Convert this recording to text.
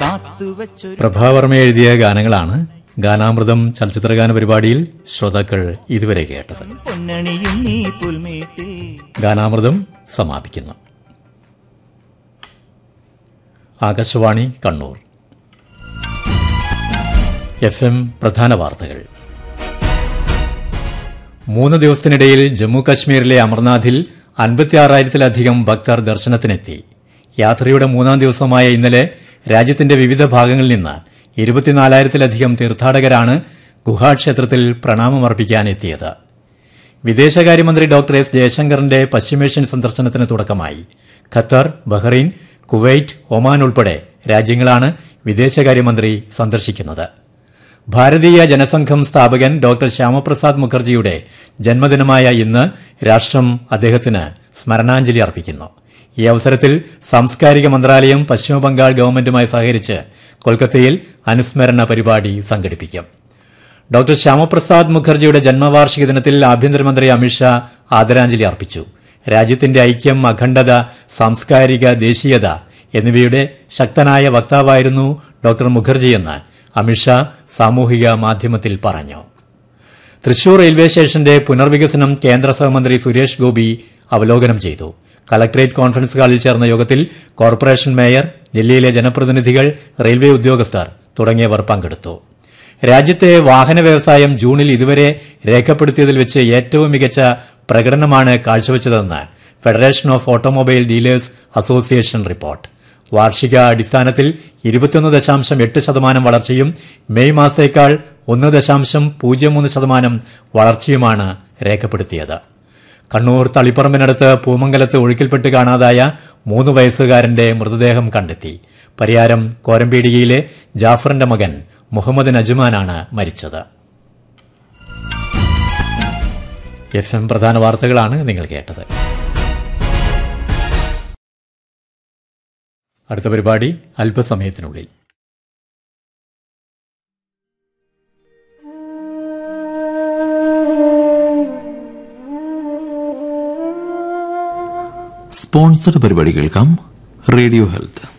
കാത്തുവച്ചൊരു പ്രഭാവർമ്മ എഴുതിയ ഗാനങ്ങളാണ് ഗാനാമൃതം ചലച്ചിത്രഗാന പരിപാടിയിൽ ശ്രോതാക്കൾ ഇതുവരെ കേട്ടത് പൊന്നണിയും നീ പുൽമേട്ടിൽ ഗാനാമൃതം സമാപിക്കുന്നു ആകാശവാണി കണ്ണൂർ എഫ് എം പ്രധാന വാർത്തകൾ മൂന്ന് ദിവസത്തിനിടയിൽ ജമ്മു കശ്മീരിലെ അമർനാഥിൽ അൻപത്തിയാറായിരത്തിലധികം ഭക്തർ ദർശനത്തിനെത്തി യാത്രയുടെ മൂന്നാം ദിവസമായ ഇന്നലെ രാജ്യത്തിന്റെ വിവിധ ഭാഗങ്ങളിൽ നിന്ന് ഇരുപത്തിനാലായിരത്തിലധികം തീർത്ഥാടകരാണ് ഗുഹാക്ഷേത്രത്തിൽ പ്രണാമമർപ്പിക്കാനെത്തിയത് വിദേശകാര്യമന്ത്രി ഡോക്ടർ എസ് ജയശങ്കറിന്റെ പശ്ചിമേഷ്യൻ സന്ദർശനത്തിന് തുടക്കമായി ഖത്തർ ബഹ്റൈൻ കുവൈറ്റ് ഒമാൻ ഉൾപ്പെടെ രാജ്യങ്ങളാണ് വിദേശകാര്യമന്ത്രി സന്ദർശിക്കുന്നത് ഭാരതീയ ജനസംഘം സ്ഥാപകൻ ഡോക്ടർ ശ്യാമപ്രസാദ് മുഖർജിയുടെ ജന്മദിനമായ ഇന്ന് രാഷ്ട്രം അദ്ദേഹത്തിന് സ്മരണാഞ്ജലി അർപ്പിക്കുന്നു ഈ അവസരത്തിൽ സാംസ്കാരിക മന്ത്രാലയം പശ്ചിമബംഗാൾ ഗവൺമെന്റുമായി സഹകരിച്ച് കൊൽക്കത്തയിൽ അനുസ്മരണ പരിപാടി സംഘടിപ്പിക്കും ഡോക്ടർ ശ്യാമപ്രസാദ് മുഖർജിയുടെ ജന്മവാർഷിക ദിനത്തിൽ ആഭ്യന്തരമന്ത്രി അമിത്ഷാ ആദരാഞ്ജലി അർപ്പിച്ചു രാജ്യത്തിന്റെ ഐക്യം അഖണ്ഡത സാംസ്കാരിക ദേശീയത എന്നിവയുടെ ശക്തനായ വക്താവായിരുന്നു ഡോക്ടർ മുഖർജിയെന്ന് അമിത്ഷാ സാമൂഹിക മാധ്യമത്തിൽ പറഞ്ഞു തൃശൂർ റെയിൽവേ സ്റ്റേഷന്റെ പുനർവികസനം കേന്ദ്ര സഹമന്ത്രി സുരേഷ് ഗോപി അവലോകനം ചെയ്തു കളക്ടറേറ്റ് കോൺഫറൻസ് ഹാളിൽ ചേർന്ന യോഗത്തിൽ കോർപ്പറേഷൻ മേയർ ജില്ലയിലെ ജനപ്രതിനിധികൾ റെയിൽവേ ഉദ്യോഗസ്ഥർ തുടങ്ങിയവർ പങ്കെടുത്തു രാജ്യത്തെ വാഹന വ്യവസായം ജൂണിൽ ഇതുവരെ രേഖപ്പെടുത്തിയതിൽ വെച്ച് ഏറ്റവും മികച്ച പ്രകടനമാണ് കാഴ്ചവെച്ചതെന്ന് federation of automobile dealers association report വാർഷിക അടിസ്ഥാനത്തിൽ ഇരുപത്തിയൊന്ന് ദശാംശം എട്ട് ശതമാനം വളർച്ചയും മെയ് മാസത്തേക്കാൾ ഒന്ന് ദശാംശം പൂജ്യം മൂന്ന് ശതമാനം വളർച്ചയുമാണ് രേഖപ്പെടുത്തിയത് കണ്ണൂർ തളിപ്പറമ്പിനടുത്ത് പൂമംഗലത്ത് ഒഴുക്കിൽപ്പെട്ട് കാണാതായ മൂന്ന് വയസ്സുകാരന്റെ മൃതദേഹം കണ്ടെത്തി പരിയാരം കോരമ്പീടികയിലെ ജാഫറിന്റെ മകൻ മുഹമ്മദ് നജ്മാനാണ് മരിച്ചത് എഫ് എം പ്രധാന വാർത്തകളാണ് നിങ്ങൾ കേട്ടത് അടുത്ത പരിപാടി അല്പസമയത്തിനുള്ളിൽ സ്പോൺസർഡ് പരിപാടി കേൾക്കാം റേഡിയോ ഹെൽത്ത്